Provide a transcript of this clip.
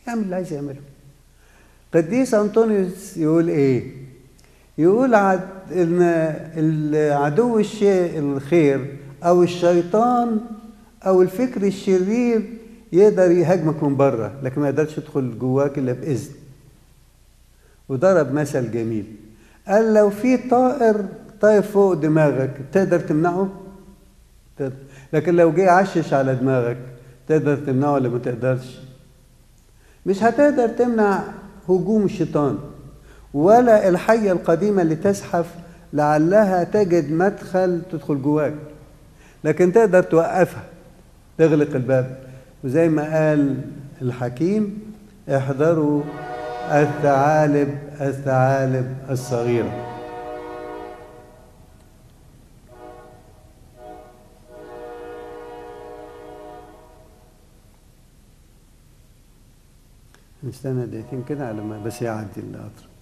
يعمل اللي عايز يعمله قديس أنطونيوس يقول إيه يقول عد إن العدو الشيء الخير أو الشيطان أو الفكر الشرير يقدر يهاجمك من بره لكن ما يقدرش يدخل جواك إلا بإذن وضرب مثل جميل قال لو في طائر طاير فوق دماغك تقدر تمنعه تقدر. لكن لو جه عشش على دماغك تقدر تمنعه ولا ما تقدرش مش هتقدر تمنع هجوم الشيطان ولا الحية القديمة اللي تزحف لعلها تجد مدخل تدخل جواك لكن تقدر توقفها تغلق الباب وزي ما قال الحكيم احذروا الثعالب الثعالب الصغيرة نستنى دقيقتين كده على ما بس يعدي القطر